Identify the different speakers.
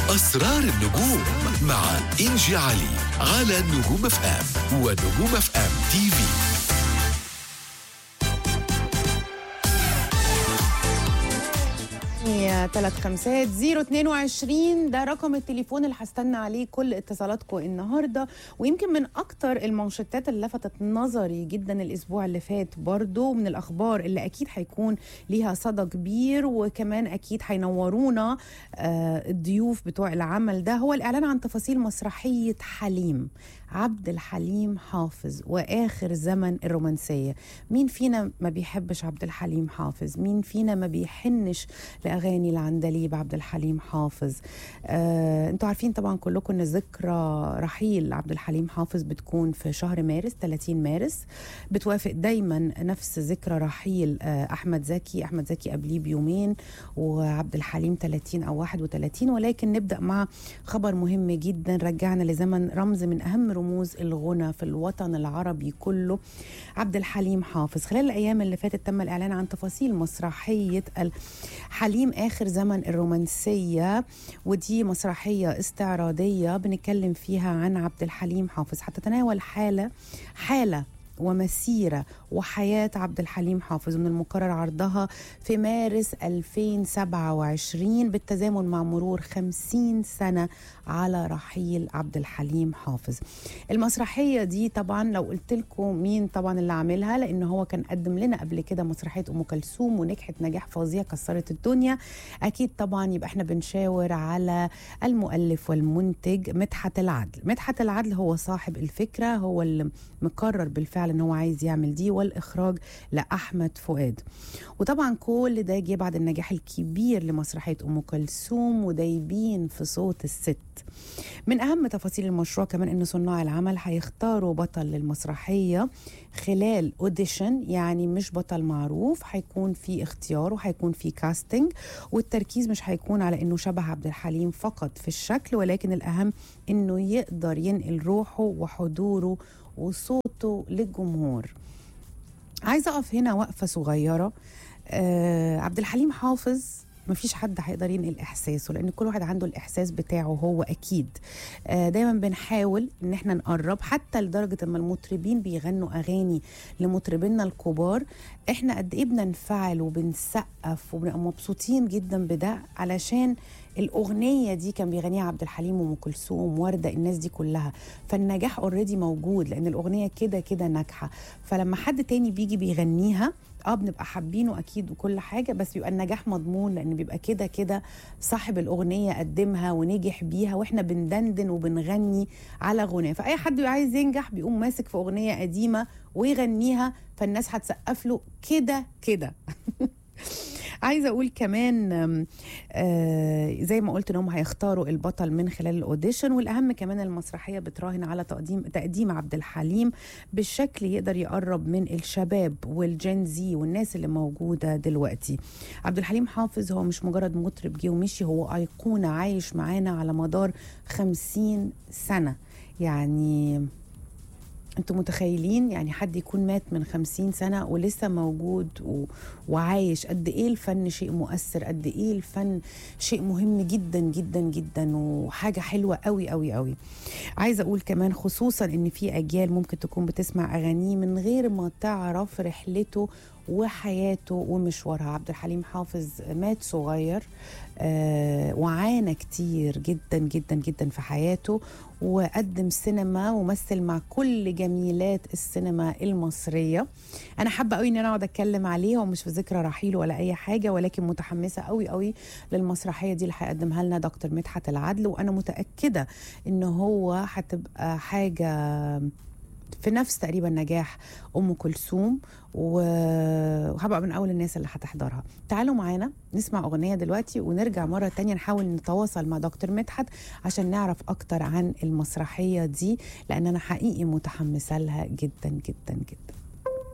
Speaker 1: أسرار النجوم مع إنجي علي على نجوم اف ام ونجوم اف ام تي في
Speaker 2: يا ثلاث خمسات زيرو اتنين وعشرين ده رقم التليفون اللي هستنى عليه كل اتصالاتكم النهارده ويمكن من اكتر المانشيتات اللي لفتت نظري جدا الاسبوع اللي فات برضو من الاخبار اللي اكيد هيكون ليها صدى كبير وكمان اكيد هينورونا آه الضيوف بتوع العمل ده هو الاعلان عن تفاصيل مسرحيه حليم عبد الحليم حافظ واخر زمن الرومانسيه مين فينا ما بيحبش عبد الحليم حافظ مين فينا ما بيحنش لاغاني العندليب عبد الحليم حافظ آه، انتوا عارفين طبعا كلكم ان ذكرى رحيل عبد الحليم حافظ بتكون في شهر مارس 30 مارس بتوافق دايما نفس ذكرى رحيل آه، احمد زكي احمد زكي قبليه بيومين وعبد الحليم 30 او 31 ولكن نبدا مع خبر مهم جدا رجعنا لزمن رمز من اهم رموز الغنى في الوطن العربي كله عبد الحليم حافظ خلال الايام اللي فاتت تم الاعلان عن تفاصيل مسرحيه حليم اخر زمن الرومانسيه ودي مسرحيه استعراضيه بنتكلم فيها عن عبد الحليم حافظ هتتناول حاله حاله ومسيرة وحياة عبد الحليم حافظ من المقرر عرضها في مارس 2027 بالتزامن مع مرور 50 سنة على رحيل عبد الحليم حافظ المسرحية دي طبعا لو قلت لكم مين طبعا اللي عاملها لأن هو كان قدم لنا قبل كده مسرحية أم كلثوم ونجحت نجاح فظيع كسرت الدنيا أكيد طبعا يبقى احنا بنشاور على المؤلف والمنتج مدحت العدل مدحت العدل هو صاحب الفكرة هو اللي مقرر بالفعل ان هو عايز يعمل دي والاخراج لاحمد فؤاد وطبعا كل ده جه بعد النجاح الكبير لمسرحيه ام كلثوم وده يبين في صوت الست من اهم تفاصيل المشروع كمان ان صناع العمل هيختاروا بطل للمسرحيه خلال اوديشن يعني مش بطل معروف هيكون في اختيار وهيكون في كاستنج والتركيز مش هيكون على انه شبه عبد الحليم فقط في الشكل ولكن الاهم انه يقدر ينقل روحه وحضوره وصوته للجمهور عايزه اقف هنا وقفه صغيره آه عبد الحليم حافظ مفيش حد هيقدر ينقل احساسه لان كل واحد عنده الاحساس بتاعه هو اكيد آه دايما بنحاول ان احنا نقرب حتى لدرجه اما المطربين بيغنوا اغاني لمطربينا الكبار احنا قد ايه بننفعل وبنسقف وبنبقى مبسوطين جدا بده علشان الاغنيه دي كان بيغنيها عبد الحليم وام كلثوم ورده الناس دي كلها فالنجاح اوريدي موجود لان الاغنيه كده كده ناجحه فلما حد تاني بيجي بيغنيها اه بنبقى حابينه اكيد وكل حاجه بس بيبقى النجاح مضمون لان بيبقى كده كده صاحب الاغنيه قدمها ونجح بيها واحنا بندندن وبنغني على غناه فاي حد عايز ينجح بيقوم ماسك في اغنيه قديمه ويغنيها فالناس هتسقف له كده كده عايزه اقول كمان آه زي ما قلت انهم هيختاروا البطل من خلال الاوديشن والاهم كمان المسرحيه بتراهن على تقديم تقديم عبد الحليم بالشكل يقدر يقرب من الشباب والجين زي والناس اللي موجوده دلوقتي عبد الحليم حافظ هو مش مجرد مطرب جه ومشي هو ايقونه عايش معانا على مدار خمسين سنه يعني انتوا متخيلين يعني حد يكون مات من خمسين سنة ولسه موجود و... وعايش قد ايه الفن شيء مؤثر قد ايه الفن شيء مهم جدا جدا جدا وحاجة حلوة قوي قوي قوي عايزة اقول كمان خصوصا ان في اجيال ممكن تكون بتسمع اغانيه من غير ما تعرف رحلته وحياته ومشوارها عبد الحليم حافظ مات صغير آه وعانى كتير جدا جدا جدا في حياته وقدم سينما ومثل مع كل جميلات السينما المصريه انا حابه قوي ان انا اقعد اتكلم عليه ومش في ذكرى رحيله ولا اي حاجه ولكن متحمسه قوي قوي للمسرحيه دي اللي هيقدمها لنا دكتور مدحت العدل وانا متاكده ان هو هتبقى حاجه في نفس تقريبا نجاح ام كلثوم وهبقى من اول الناس اللي هتحضرها تعالوا معانا نسمع اغنيه دلوقتي ونرجع مره تانية نحاول نتواصل مع دكتور مدحت عشان نعرف اكتر عن المسرحيه دي لان انا حقيقي متحمسه لها جدا جدا جدا